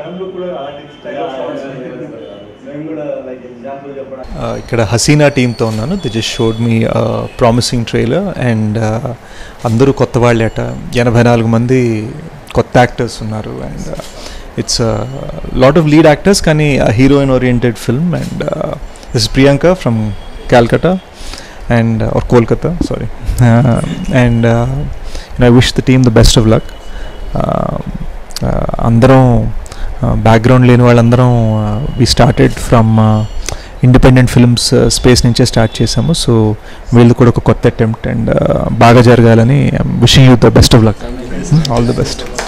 మ్యామ్లో కూడా అలాంటి style of shots మేము కూడా లైక్ ఎగ్జాంపుల్ చెప్పడానికి Uh, ఇక్కడ హసీనా టీంతో ఉన్నాను they just showed me promising trailer and అందరూ కొత్త వాళ్ళేట ఎనభై నాలుగు మంది కొత్త యాక్టర్స్ ఉన్నారు and it's lot of lead actors కానీ heroine oriented film and this Priyanka from Calcutta and or Kolkata sorry and I wish the team the best of luck అందరం బ్యాక్గ్రౌండ్ లేని వాళ్ళందరం we started from independent films space నుంచే start చేసాము so వీళ్ళు కూడా ఒక కొత్త అటెంప్ట్ అండ్ బాగా జరగాలని wishing you the best of luck all the best